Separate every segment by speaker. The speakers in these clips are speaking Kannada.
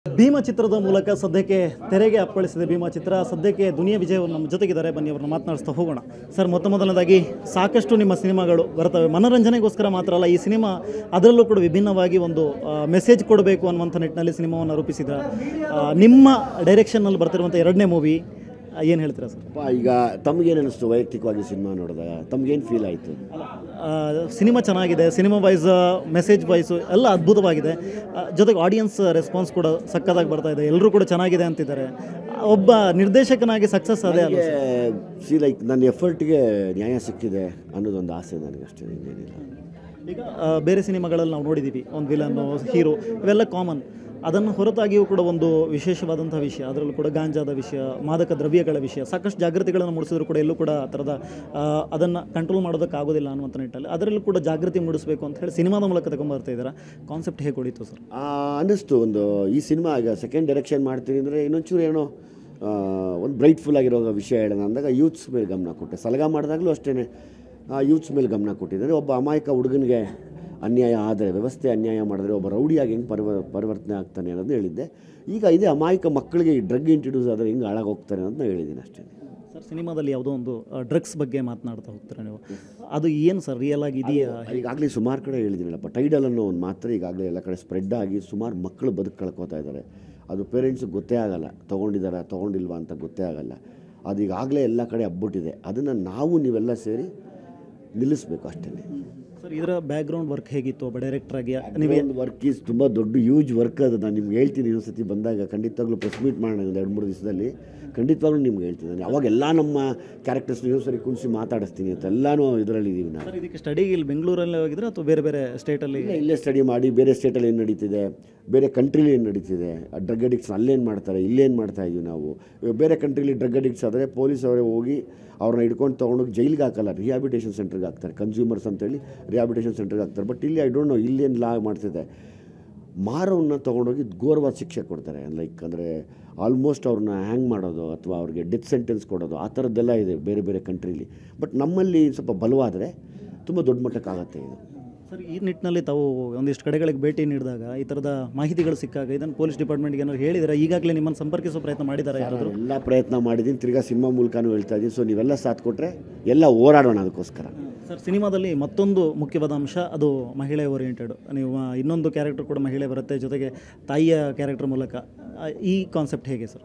Speaker 1: ಭೀಮ ಚಿತ್ರದ ಮೂಲಕ ಸದ್ಯಕ್ಕೆ ತೆರೆಗೆ ಅಪ್ಪಳಿಸಿದೆ ಭೀಮಾ ಚಿತ್ರ ಸದ್ಯಕ್ಕೆ ದುನಿಯಾ ವಿಜಯ್ ಅವರು ನಮ್ಮ ಜೊತೆಗಿದ್ದಾರೆ ಬನ್ನಿ ಅವ್ರನ್ನ ಮಾತನಾಡಿಸ್ತಾ ಹೋಗೋಣ ಸರ್ ಮೊತ್ತ ಮೊದಲನೇದಾಗಿ ಸಾಕಷ್ಟು ನಿಮ್ಮ ಸಿನಿಮಾಗಳು ಬರ್ತವೆ ಮನೋರಂಜನೆಗೋಸ್ಕರ ಮಾತ್ರ ಅಲ್ಲ ಈ ಸಿನಿಮಾ ಅದರಲ್ಲೂ ಕೂಡ ವಿಭಿನ್ನವಾಗಿ ಒಂದು ಮೆಸೇಜ್ ಕೊಡಬೇಕು ಅನ್ನುವಂಥ ನಿಟ್ಟಿನಲ್ಲಿ ಸಿನಿಮಾವನ್ನು ರೂಪಿಸಿದ ಆ, ನಿಮ್ಮ ಡೈರೆಕ್ಷನ್ನಲ್ಲಿ ಬರ್ತಿರುವಂಥ ಎರಡನೇ ಮೂವಿ ಏನು ಹೇಳ್ತೀರಾ ಸರ್
Speaker 2: ಅಪ್ಪ ಈಗ ತಮಗೇನು ಅನಿಸ್ತು ವೈಯಕ್ತಿಕವಾಗಿ ಸಿನಿಮಾ ನೋಡಿದಾಗ ತಮಗೇನು ಫೀಲ್ ಆಯಿತು
Speaker 1: ಆ, ಸಿನಿಮಾ ಚೆನ್ನಾಗಿದೆ ಸಿನಿಮಾ ವೈಸ್ ಮೆಸೇಜ್ ವೈಸು ಎಲ್ಲ ಅದ್ಭುತವಾಗಿದೆ ಆ, ಜೊತೆಗೆ ಆಡಿಯನ್ಸ್ ರೆಸ್ಪಾನ್ಸ್ ಕೂಡ ಸಕ್ಕತ್ತಾಗಿ ಬರ್ತಾ ಇದೆ ಎಲ್ಲರೂ ಕೂಡ ಚೆನ್ನಾಗಿದೆ ಅಂತಿದ್ದಾರೆ ಒಬ್ಬ ನಿರ್ದೇಶಕನಾಗಿ ಸಕ್ಸಸ್ ಅದೇ ಅಲ್ಲ ಸರ್?
Speaker 2: ಸಿ ಲೈಕ್ ನನ್ನ ಎಫರ್ಟ್ಗೆ ನ್ಯಾಯ ಸಿಕ್ಕಿದೆ ಅನ್ನೋದೊಂದು ಆಸೆ ನನಗಷ್ಟೇ ಇನ್ನೇನಿಲ್ಲ
Speaker 1: ಈಗ ಆ, ಬೇರೆ ಸಿನಿಮಾಗಳಲ್ಲಿ ನಾವು ನೋಡಿದ್ದೀವಿ ಒಂದು ವಿಲನ್ನು ಹೀರೋ ಇವೆಲ್ಲ ಕಾಮನ್ ಅದನ್ನು ಹೊರತಾಗಿಯೂ ಕೂಡ ಒಂದು ವಿಶೇಷವಾದಂಥ ವಿಷಯ ಅದರಲ್ಲೂ ಕೂಡ ಗಾಂಜಾದ ವಿಷಯ ಮಾದಕ ದ್ರವ್ಯಗಳ ವಿಷಯ ಸಾಕಷ್ಟು ಜಾಗೃತಿಗಳನ್ನು ಮೂಡಿಸಿದ್ರು ಕೂಡ ಎಲ್ಲೂ ಕೂಡ ಆ ಥರದ ಅದನ್ನು ಕಂಟ್ರೋಲ್ ಮಾಡೋದಕ್ಕಾಗೋದಿಲ್ಲ ಅನ್ನುವಂಥ ನಿಟ್ಟಲ್ಲಿ ಅದರಲ್ಲೂ ಕೂಡ ಜಾಗೃತಿ ಮೂಡಿಸಬೇಕು ಅಂತ ಹೇಳಿ ಸಿನಿಮಾದ ಮೂಲಕ ತಗೊಂಬರ್ತಾ ಇದ್ದಾರೆ ಕಾನ್ಸೆಪ್ಟ್ ಹೇಗೆ ಹೊಡಿತು ಸರ್
Speaker 2: ಆ, ಅನ್ನಿಸ್ತು ಒಂದು ಈ ಸಿನಿಮಾ ಈಗ ಸೆಕೆಂಡ್ ಡೈರೆಕ್ಷನ್ ಮಾಡ್ತೀನಿ ಅಂದರೆ ಇನ್ನೊಂಚೂರು ಏನೋ ಆ, ಒಂದು ಬ್ರೈಟ್ಫುಲ್ ಆಗಿರೋ ವಿಷಯ ಹೇಳೋಣ ಅಂದಾಗ ಯೂತ್ಸ್ ಮೇಲೆ ಗಮನ ಕೊಟ್ಟೆ ಸಲಗ ಮಾಡಿದಾಗಲೂ ಅಷ್ಟೇ ಯೂತ್ಸ್ ಮೇಲೆ ಗಮನ ಕೊಟ್ಟಿದ್ದಾರೆ ಒಬ್ಬ ಅಮಾಯಕ ಹುಡುಗನಿಗೆ ಅನ್ಯಾಯ ಆದರೆ ವ್ಯವಸ್ಥೆ ಅನ್ಯಾಯ ಮಾಡಿದ್ರೆ ಒಬ್ಬ ರೌಡಿಯಾಗಿ ಹೆಂಗೆ ಪರಿವ ಪರಿವರ್ತನೆ ಆಗ್ತಾನೆ ಅನ್ನೋದನ್ನ ಹೇಳಿದ್ದೆ ಈಗ ಇದೇ ಅಮಾಯಕ ಮಕ್ಕಳಿಗೆ ಈ ಡ್ರಗ್ ಇಂಟ್ರಡ್ಯೂಸ್ ಆದರೆ ಹೆಂಗೆ ಹಾಳಾಗೋಗ್ತಾರೆ ಅನ್ನೋದನ್ನ ಹೇಳಿದ್ದೀನಿ ಅಷ್ಟೇ
Speaker 1: ಸರ್ ಸಿನಿಮಾದಲ್ಲಿ ಯಾವುದೋ ಒಂದು ಡ್ರಗ್ಸ್ ಬಗ್ಗೆ ಮಾತನಾಡ್ತಾ ಹೋಗ್ತೀರಾ ನೀವು ಅದು ಏನು ಸರ್ ರಿಯಲ್ ಆಗಿ ಇದೆಯಾ
Speaker 2: ಈಗಾಗಲೇ ಸುಮಾರು ಕಡೆ ಹೇಳಿದ್ದೀನಲ್ಲಪ್ಪ ಟೈಡಲ್ ಅನ್ನೋ ಒಂದು ಮಾತ್ರ ಈಗಾಗಲೇ ಎಲ್ಲ ಕಡೆ ಸ್ಪ್ರೆಡ್ ಆಗಿ ಸುಮಾರು ಮಕ್ಕಳು ಬದುಕು ಕಳ್ಕೊತಾ ಇದ್ದಾರೆ ಅದು ಪೇರೆಂಟ್ಸಿಗೆ ಗೊತ್ತೇ ಆಗಲ್ಲ ತೊಗೊಂಡಿದ್ದಾರಾ ತೊಗೊಂಡಿಲ್ವಾ ಅಂತ ಗೊತ್ತೇ ಆಗಲ್ಲ ಅದು ಈಗಾಗಲೇ ಎಲ್ಲ ಕಡೆ ಹಬ್ಬಿಟ್ಟಿದೆ ಅದನ್ನು ನಾವು ನೀವೆಲ್ಲ ಸೇರಿ ನಿಲ್ಲಿಸ್ಬೇಕು ಅಷ್ಟೇ
Speaker 1: ಸರ್ ಇದರ ಬ್ಯಾಕ್ಗ್ರೌಂಡ್ ವರ್ಕ್ ಹೇಗಿತ್ತು ಒಬ್ಬ ಡೈರೆಕ್ಟ್ರಾಗಿ ನೀವು
Speaker 2: ಒಂದು ವರ್ಕ್ ಈಸ್ ತುಂಬ ದೊಡ್ಡ ಯೂಜ್ ವರ್ಕ್ ಅದು ನಾನು ನಿಮ್ಗೆ ಹೇಳ್ತೀನಿ ಇನ್ನೊಂದು ಸತಿ ಬಂದಾಗ ಖಂಡಿತವಾಗ್ಲೂ ಪ್ರೆಸ್ ಮೀಟ್ ಮಾಡೋಣ ಒಂದು ಎರಡು ಮೂರು ದಿವಸದಲ್ಲಿ ಖಂಡಿತವಾಗ್ಲೂ ನಿಮ್ಗೆ ಹೇಳ್ತೀನಿ ನಾನು ಅವಾಗೆಲ್ಲ ನಮ್ಮ ಕ್ಯಾರೆಕ್ಟರ್ಸ್ ಇನ್ನೊಂದು ಸರಿ ಕುಣಿಸಿ ಮಾತಾಡಿಸ್ತೀನಿ ಅಂತ ಎಲ್ಲನೂ ಇದರಲ್ಲಿ ಇದ್ದೀವಿ ನಾವು
Speaker 1: ಸರ್ ಇದಕ್ಕೆ ಸ್ಟಡಿ ಇಲ್ಲಿ ಬೆಂಗಳೂರಲ್ಲಿ ಹೋಗಿದ್ರೆ ಅಥವಾ ಬೇರೆ ಬೇರೆ ಸ್ಟೇಟಲ್ಲಿ
Speaker 2: ಇಲ್ಲ ಇಲ್ಲೇ ಸ್ಟಡಿ ಮಾಡಿ ಬೇರೆ ಸ್ಟೇಟಲ್ಲಿ ಏನು ನಡೀತಿದೆ ಬೇರೆ ಕಂಟ್ರಿಲಿ ಏನು ನಡೀತಿದೆ ಡ್ರಗ್ ಅಡಿಕ್ಟ್ಸ್ ಅಲ್ಲೇನು ಮಾಡ್ತಾರೆ ಇಲ್ಲೇನು ಮಾಡ್ತಾ ಇದೀವಿ ನಾವು ಇವಾಗ ಬೇರೆ ಕಂಟ್ರಿಲಿ ಡ್ರಗ್ ಅಡಿಕ್ಟ್ಸ್ ಆದರೆ ಪೊಲೀಸ್ ಅವರೇ ಹೋಗಿ ಅವ್ರನ್ನ ಹಿಡ್ಕೊಂಡು ತೊಗೊಂಡೋಗಿ ಜೈಲಿಗೆ ಹಾಕಲ್ಲ ರಿಹಾಬಿಟೇಷನ್ ಸೆಂಟ್ರಿಗೆ ಹಾಕ್ತಾರೆ ಕನ್ಸ್ಯೂಮರ್ಸ್ ಅಂತೇಳಿ ರಿಹಾಬಿಟೇಷನ್ ಸೆಂಟ್ರಿಗೆ ಹಾಕ್ತಾರೆ ಬಟ್ ಇಲ್ಲಿ ಐ ಡೋಂಟ್ ನೋ ಇಲ್ಲೇನು ಲಾ ಮಾಡ್ತಿದೆ ಮಾರವನ್ನ ತೊಗೊಂಡೋಗಿ ಘೋರವಾದ ಶಿಕ್ಷೆ ಕೊಡ್ತಾರೆ ಲೈಕ್ ಅಂದರೆ ಆಲ್ಮೋಸ್ಟ್ ಅವ್ರನ್ನ ಹ್ಯಾಂಗ್ ಮಾಡೋದು ಅಥವಾ ಅವ್ರಿಗೆ ಡೆತ್ ಸೆಂಟೆನ್ಸ್ ಕೊಡೋದು ಆ ಥರದ್ದೆಲ್ಲ ಇದೆ ಬೇರೆ ಬೇರೆ ಕಂಟ್ರೀಲಿ ಬಟ್ ನಮ್ಮಲ್ಲಿ ಸ್ವಲ್ಪ ಬಲವಾದರೆ ತುಂಬ ದೊಡ್ಡ ಮಟ್ಟಕ್ಕಾಗತ್ತೆ ಇದು
Speaker 1: ಸರ್ ಈ ನಿಟ್ಟಿನಲ್ಲಿ ತಾವು ಒಂದಿಷ್ಟು ಕಡೆಗಳಿಗೆ ಭೇಟಿ ನೀಡಿದಾಗ ಈ ಥರದ ಮಾಹಿತಿಗಳು ಸಿಕ್ಕಾಗ ಇದನ್ನು ಪೊಲೀಸ್ ಡಿಪಾರ್ಟ್ಮೆಂಟ್ಗೆ ಏನಾದ್ರು ಹೇಳಿದರೆ ಈಗಾಗಲೇ ನಿಮ್ಮನ್ನು ಸಂಪರ್ಕಿಸೋ ಪ್ರಯತ್ನ ಮಾಡಿದ್ದಾರೆ ಯಾರಾದರೂ
Speaker 2: ಎಲ್ಲ ಪ್ರಯತ್ನ ಮಾಡಿದ್ದೀನಿ ತಿರ್ಗಾ ಸಿನಿಮಾ ಮೂಲಕನೂ ಹೇಳ್ತಾ ಇದ್ದೀನಿ ಸೊ ನೀವೆಲ್ಲ ಸಾಥ್ ಕೊಟ್ಟರೆ ಎಲ್ಲ ಹೋರಾಡೋಣ ಅದಕ್ಕೋಸ್ಕರ
Speaker 1: ಸರ್ ಸಿನಿಮಾದಲ್ಲಿ ಮತ್ತೊಂದು ಮುಖ್ಯವಾದ ಅಂಶ ಅದು ಮಹಿಳೆ ಓರಿಯೆಂಟೆಡ್ ನೀವು ಆ, ಇನ್ನೊಂದು ಕ್ಯಾರೆಕ್ಟರ್ ಕೂಡ ಮಹಿಳೆ ಬರುತ್ತೆ ಜೊತೆಗೆ ತಾಯಿಯ ಕ್ಯಾರೆಕ್ಟರ್ ಮೂಲಕ ಆ, ಈ ಕಾನ್ಸೆಪ್ಟ್ ಹೇಗೆ ಸರ್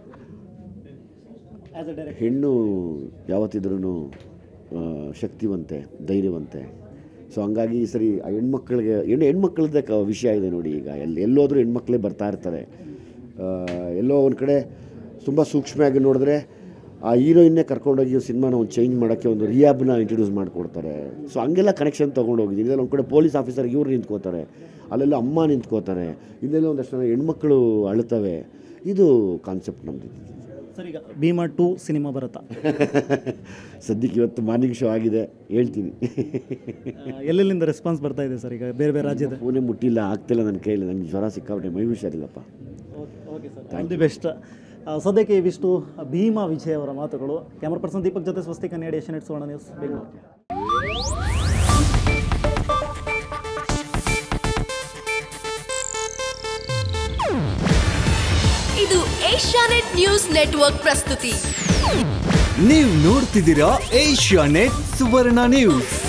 Speaker 1: ಆ್ಯಸ್ ಎ ಡೈರೆಕ್ಟ್
Speaker 2: ಹೆಣ್ಣು ಯಾವತ್ತಿದ್ರೂ ಶಕ್ತಿವಂತೆ ಧೈರ್ಯವಂತೆ ಸೊ ಹಂಗಾಗಿ ಈ ಸರಿ ಆ ಹೆಣ್ಮಕ್ಳಿಗೆ ಹೆಣ್ಣು ಹೆಣ್ಮಕ್ಳದ್ದೇ ಕ ವಿಷಯ ಇದೆ ನೋಡಿ ಈಗ ಎಲ್ಲಿ ಎಲ್ಲೋದ್ರೂ ಹೆಣ್ಮಕ್ಳೇ ಬರ್ತಾ ಇರ್ತಾರೆ ಆ, ಎಲ್ಲೋ ಒಂದು ಕಡೆ ತುಂಬ ಸೂಕ್ಷ್ಮವಾಗಿ ನೋಡಿದ್ರೆ ಆ ಹೀರೋಯಿನ್ನೇ ಕರ್ಕೊಂಡೋಗಿ ಸಿನಿಮಾನ ಒಂದು ಚೇಂಜ್ ಮಾಡೋಕ್ಕೆ ಒಂದು ರಿಯಾಬ್ನ ಇಂಟ್ರೊಡ್ಯೂಸ್ ಮಾಡಿಕೊಡ್ತಾರೆ ಸೊ ಹಂಗೆಲ್ಲ ಕನೆಕ್ಷನ್ ತೊಗೊಂಡೋಗಿದ್ದೀನಿ ಇದರಲ್ಲಿ ಒಂದು ಕಡೆ ಪೊಲೀಸ್ ಆಫೀಸರ್ ಇವ್ರು ನಿಂತ್ಕೋತಾರೆ ಅಲ್ಲೆಲ್ಲ ಅಮ್ಮ ನಿಂತ್ಕೋತಾರೆ ಇನ್ನೆಲ್ಲ ಒಂದಷ್ಟು ಜನ ಹೆಣ್ಮಕ್ಳು ಅಳ್ತವೆ ಇದು ಕಾನ್ಸೆಪ್ಟ್ ನಮ್ಮದು
Speaker 1: ಸರ್ ಈಗ ಭೀಮಾ ಟೂ ಸಿನಿಮಾ ಬರುತ್ತಾ
Speaker 2: ಸದ್ಯಕ್ಕೆ ಇವತ್ತು ಮಾರ್ನಿಂಗ್ ಶೋ ಆಗಿದೆ ಹೇಳ್ತೀನಿ
Speaker 1: ಆ, ಎಲ್ಲೆಲ್ಲಿಂದ ರೆಸ್ಪಾನ್ಸ್ ಬರ್ತಾ ಇದೆ ಸರ್ ಈಗ ಬೇರೆ ಬೇರೆ ರಾಜ್ಯದ
Speaker 2: ಫೋನೇ ಮುಟ್ಟಿಲ್ಲ ಆಗ್ತಿಲ್ಲ ನನ್ನ ಕೈಯಲ್ಲಿ ನನಗೆ ಜ್ವರ ಸಿಕ್ಕಾಬಿಟ್ಟೆ ಮೈ ಹುಷಾರಿಲ್ಲಪ್ಪ
Speaker 1: okay sir all the best ಸದ್ಯಕ್ಕೆ ಇವಿಷ್ಟು ಭೀಮಾ ವಿಜಯ್ ಅವರ ಮಾತುಗಳು ಕ್ಯಾಮರಾ ಪರ್ಸನ್ ದೀಪಕ್ ಜೊತೆ ಸ್ವಸ್ತಿ ಕನ್ನಡ ಏಷ್ಯನ್ ಇಟ್ ಸುವರ್ಣ ನ್ಯೂಸ್ ಬೆಂಗಳೂರು
Speaker 3: ಇದು ಏಷ್ಯಾನೆಟ್ ನ್ಯೂಸ್ ನೆಟ್ವರ್ಕ್ ಪ್ರಸ್ತುತಿ
Speaker 4: ನೀವು ನೋಡ್ತಿದ್ದೀರಾ ಏಷ್ಯಾ ನೆಟ್ ಸುವರ್ಣ ನ್ಯೂಸ್